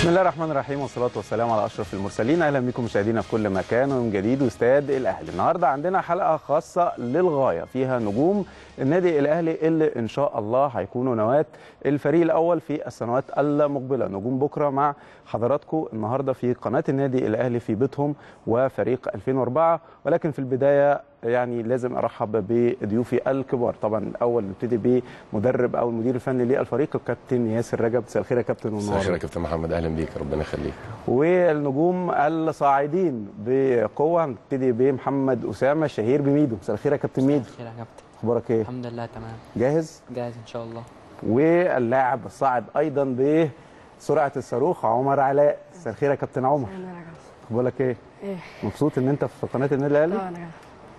بسم الله الرحمن الرحيم والصلاة والسلام على أشرف المرسلين أهلا بكم مشاهدينا في كل مكان ويوم جديد واستاد الأهلي النهاردة عندنا حلقة خاصة للغاية فيها نجوم النادي الأهلي اللي إن شاء الله هيكونوا نواة الفريق الأول في السنوات المقبلة نجوم بكرة مع حضراتكم النهاردة في قناة النادي الأهلي في بيتهم وفريق 2004 ولكن في البداية يعني لازم ارحب بضيوفي الكبار طبعا الاول نبتدي بمدرب او المدير الفني للفريق الكابتن ياسر رجب مساء الخير يا كابتن مساء الخير يا كابتن محمد اهلا بيك ربنا يخليك والنجوم الصاعدين بقوه هنبتدي بمحمد اسامه الشهير بميدو مساء الخير يا كابتن ميدو خير يا كابتن اخبارك ايه الحمد لله تمام جاهز جاهز ان شاء الله واللاعب الصاعد ايضا بسرعه الصاروخ عمر علاء مساء الخير يا كابتن عمر اخبارك ايه ايه مبسوط ان انت في قناه النادي الاهلي اه انا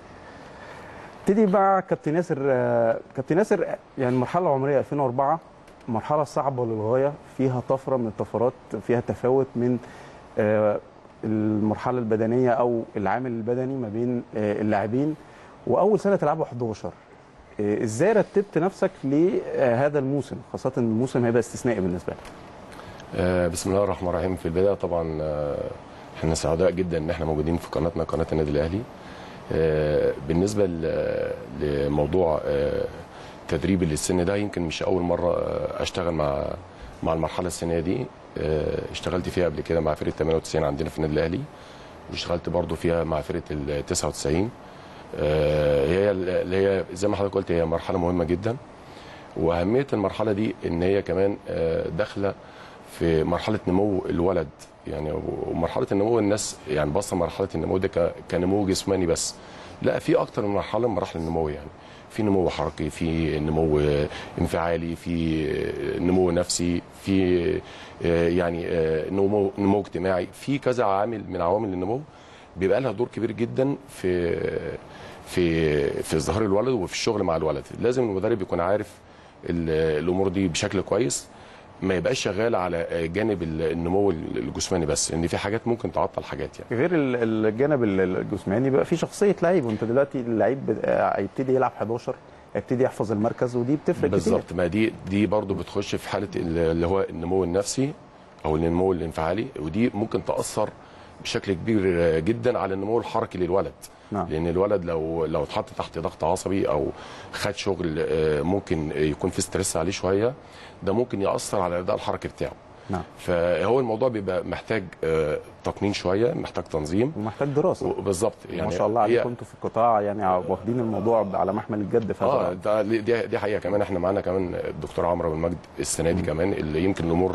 ابتدي مع كابتن ياسر آه، كابتن ياسر يعني المرحله العمريه 2004 مرحله صعبه للغايه فيها طفره من الطفرات فيها تفاوت من آه، المرحله البدنيه او العامل البدني ما بين آه، اللاعبين واول سنه تلعبوا 11 آه، ازاي رتبت نفسك لهذا الموسم خاصه إن الموسم هيبقى استثنائي بالنسبه لك آه بسم الله الرحمن الرحيم في البدايه طبعا آه احنا سعداء جدا ان احنا موجودين في قناتنا قناه النادي الاهلي آه بالنسبه ل- لموضوع آه تدريبي للسن ده يمكن مش اول مره آه اشتغل مع مع المرحله السنيه دي آه اشتغلت فيها قبل كده مع فرقه 98 عندنا في النادي الاهلي واشتغلت برضو فيها مع فرقه ال 99 آه هي اللي هي زي ما حضرتك قلت هي مرحله مهمه جدا واهميه المرحله دي ان هي كمان آه، داخله في مرحله نمو الولد يعني ومرحله النمو الناس يعني باصه مرحله النمو ده ك- كنمو جسماني بس لا في اكتر من مرحله من مراحل النمو يعني في نمو حركي في نمو آه، انفعالي في آه، نمو نفسي في آه، يعني آه، نمو نمو اجتماعي في كذا عامل من عوامل النمو بيبقى لها دور كبير جدا في في في ازدهار الولد وفي الشغل مع الولد لازم المدرب يكون عارف ال- الامور دي بشكل كويس ما يبقاش شغال على جانب النمو الجسماني بس ان في حاجات ممكن تعطل حاجات يعني غير ال- الجانب ال- الجسماني بيبقى في شخصيه لعيب وانت دلوقتي اللعيب بت- آه، هيبتدي يلعب 11 هيبتدي يحفظ المركز ودي بتفرق كتير بالظبط ما دي دي برضو بتخش في حاله ال- اللي هو النمو النفسي او النمو الانفعالي ودي ممكن تاثر بشكل كبير جدا على النمو الحركي للولد نعم. لان الولد لو لو اتحط تحت ضغط عصبي او خد شغل آه، ممكن يكون في ستريس عليه شويه ده ممكن ياثر على الاداء الحركي بتاعه نعم فهو الموضوع بيبقى محتاج آه، تقنين شويه محتاج تنظيم ومحتاج دراسه بالظبط يعني يعني ما شاء الله هي- عليكم انتوا في القطاع يعني واخدين الموضوع على محمل الجد في هذا اه الأمر. ده دي دي حقيقه كمان احنا معانا كمان الدكتور عمرو بن مجد السنه دي كمان اللي يمكن الامور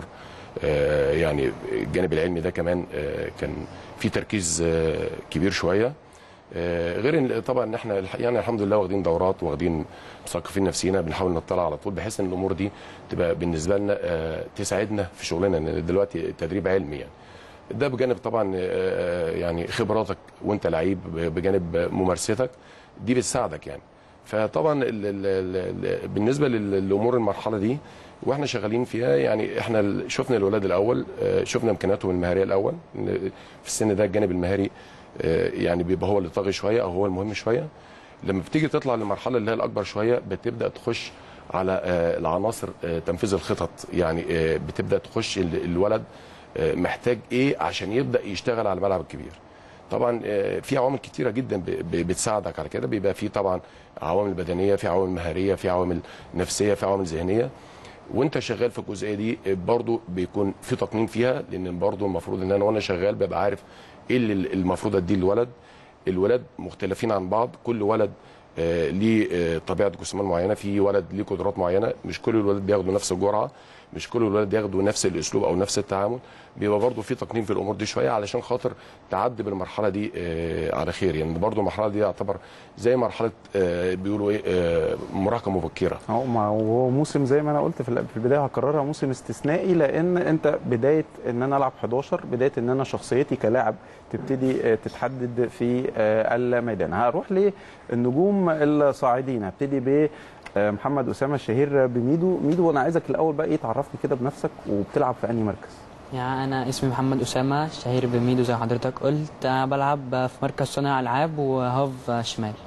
آه يعني الجانب العلمي ده كمان آه كان في تركيز آه كبير شويه آه غير ان طبعا ان احنا الح- يعني الحمد لله واخدين دورات واخدين مثقفين نفسينا بنحاول نطلع على طول بحيث ان الامور دي تبقى بالنسبه لنا آه تساعدنا في شغلنا ان دلوقتي التدريب علمي يعني ده بجانب طبعا آه، يعني خبراتك وانت لعيب بجانب ممارستك دي بتساعدك يعني فطبعا ال ال ال ال بالنسبه لل- للامور المرحله دي واحنا شغالين فيها يعني احنا ال- شفنا الولاد الاول آه، شفنا امكانياتهم المهاريه الاول إن في السن ده الجانب المهاري آه، يعني بيبقى هو اللي طاغي شويه او هو المهم شويه لما بتيجي تطلع للمرحله اللي هي الاكبر شويه بتبدا تخش على آه، العناصر آه، تنفيذ الخطط يعني آه، بتبدا تخش ال- الولد آه، محتاج ايه عشان يبدا يشتغل على الملعب الكبير طبعا آه، في عوامل كتيره جدا ب- ب- بتساعدك على كده بيبقى في طبعا عوامل بدنيه في عوامل مهاريه في عوامل نفسيه في عوامل ذهنيه وانت شغال في الجزئيه دي آه، برضو بيكون في تقنين فيها لان برضو المفروض ان انا وانا شغال ببقى عارف ايه اللي المفروض اديه للولد الولاد مختلفين عن بعض كل ولد آه، ليه آه، طبيعه جسمان معينه في ولد ليه قدرات معينه مش كل الولاد بياخدوا نفس الجرعه مش كل الولاد بياخدوا نفس الاسلوب او نفس التعامل بيبقى برضه في تقنين في الامور دي شويه علشان خاطر تعدي بالمرحله دي آه، على خير يعني برضه المرحله دي يعتبر زي مرحله آه، بيقولوا ايه آه، مراهقه مبكره هو ما هو موسم زي ما انا قلت في ال- في البدايه هكررها موسم استثنائي لان انت بدايه ان انا العب 11 بدايه ان انا شخصيتي كلاعب تبتدي آه، تتحدد في آه، الميدان هروح للنجوم الصاعدين هبتدي ب آه، محمد اسامه الشهير بميدو ميدو انا عايزك الاول بقى ايه تعرفني كده بنفسك وبتلعب في انهي مركز يعني انا اسمي محمد اسامه شهير بميدو زي حضرتك قلت أنا بلعب في مركز صانع العاب وهاف شمال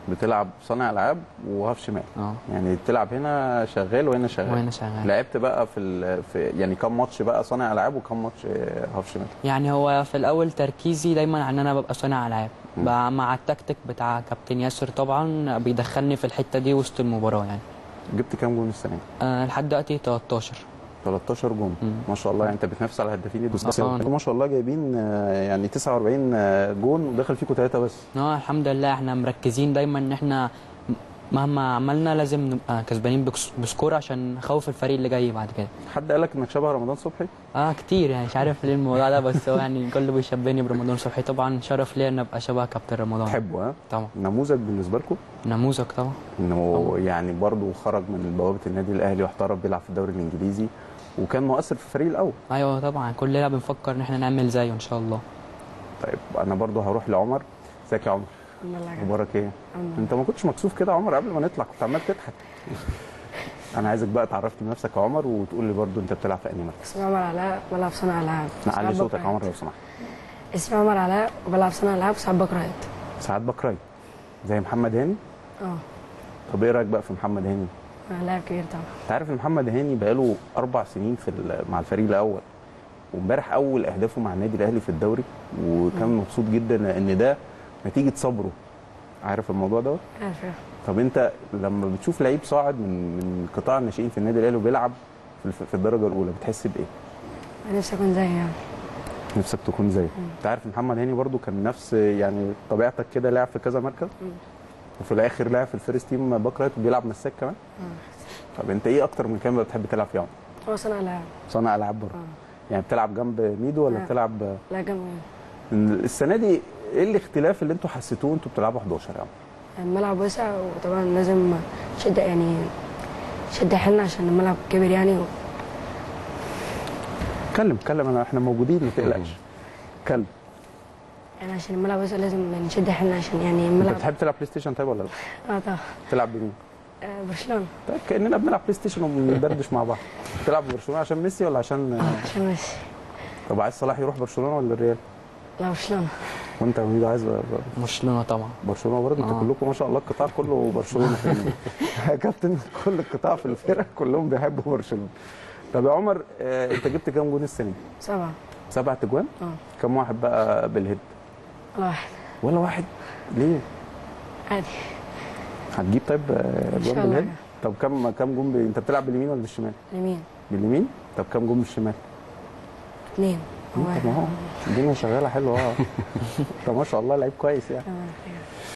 بتلعب صانع العاب وهاف شمال اه يعني بتلعب هنا شغال وهنا شغال وهنا شغال لعبت بقى في, ال... في يعني كم ماتش بقى صانع العاب وكم ماتش آه، هاف شمال يعني هو في الاول تركيزي دايما ان انا ببقى صانع العاب مم. بقى مع التكتيك بتاع كابتن ياسر طبعا بيدخلني في الحته دي وسط المباراه يعني جبت كام جون السنه دي؟ أه لحد دلوقتي 13 13 جون مم. ما شاء الله يعني انت بتنافس على هدافين الدوري آه. ما شاء الله جايبين آه، يعني 49 آه، جون ودخل فيكم ثلاثه بس اه الحمد لله احنا مركزين دايما ان احنا مهما عملنا لازم نبقى كسبانين بكس- بسكور عشان نخوف الفريق اللي جاي بعد كده حد قال لك انك شبه رمضان صبحي؟ اه كتير يعني مش عارف ليه الموضوع ده بس هو يعني الكل بيشبهني برمضان صبحي طبعا شرف ليا ان ابقى شبه كابتن رمضان تحبه ها؟ طبعا نموذج بالنسبه لكم نموذج طبعا انه يعني برضه خرج من بوابه النادي الاهلي واحترف بيلعب في الدوري الانجليزي وكان مؤثر في الفريق الاول ايوه طبعا كلنا بنفكر ان احنا نعمل زيه ان شاء الله طيب انا برضه هروح لعمر ازيك يا عمر الحمد لله كده. اخبارك ايه الحمد لله. انت ما كنتش مكسوف كده يا عمر قبل ما نطلع كنت عمال تضحك انا عايزك بقى تعرفني نفسك يا عمر وتقول لي برضه انت بتلعب في انهي مركز اسمي عمر علاء بلعب صانع العاب نعلي ساعات صوتك يا بكره عمر لو سمحت اسمي عمر علاء وبلعب صانع العاب وساعات بكره ساعات بكراي زي محمد هاني اه طب ايه رايك بقى في محمد هاني آه، لاعب كبير طبعا انت عارف ان محمد هاني بقاله اربع سنين في ال- مع الفريق الاول وامبارح اول اهدافه مع النادي الاهلي في الدوري وكان مبسوط جدا لان ده نتيجه صبره عارف الموضوع ده عارف إيه. طب انت لما بتشوف لعيب صاعد من من قطاع الناشئين في النادي الاهلي وبيلعب في الف- في الدرجه الاولى بتحس بايه انا نفسي اكون زي يعني نفسك تكون زيه انت عارف محمد هاني برضو كان نفس يعني طبيعتك كده لعب في كذا مركز مم. وفي الاخر لعب في الفيرست تيم باك رايت وبيلعب مساك كمان طب انت ايه اكتر من كام بتحب تلعب فيه يا عمر؟ هو صانع العاب صانع العاب برضه اه يعني بتلعب جنب ميدو ولا لا. بتلعب لا جنب السنه دي ايه الاختلاف اللي انتوا حسيتوه وانتوا بتلعبوا 11 يا عم الملعب واسع وطبعا لازم شد يعني شد حيلنا عشان الملعب كبير يعني و... اتكلم اتكلم انا احنا موجودين ما تقلقش اتكلم يعني عشان الملعب واسع لازم نشد حيلنا عشان يعني انت الملعب بتحب تلعب بلاي ستيشن طيب ولا لا؟ اه طبعا تلعب بمين؟ آه، برشلونه طيب كاننا بنلعب بلاي ستيشن وبندردش مع بعض بتلعب برشلونه عشان ميسي ولا عشان اه عشان ميسي طب عايز صلاح يروح برشلونه ولا الريال؟ لا برشلونه وانت يا ميدو عايز برشلونه طبعا برشلونه برضه انتوا آه. كلكم ما شاء الله القطاع كله برشلونه يا كابتن كل القطاع في الفرق كلهم بيحبوا برشلونه طب يا عمر آه، انت جبت كام جون السنه دي؟ سبعه سبع تجوان؟ اه كم واحد بقى بالهيد؟ ولا واحد ولا واحد ليه؟ عادي هتجيب طيب آه، إن جون شاء الله. بالهيد؟ طب كم كم جون ب... انت بتلعب باليمين ولا بالشمال؟ اليمين باليمين؟ طب كم جون بالشمال؟ اثنين هو طب ما هو الدنيا شغاله حلوه اه طب ما شاء الله لعيب كويس يعني تمام.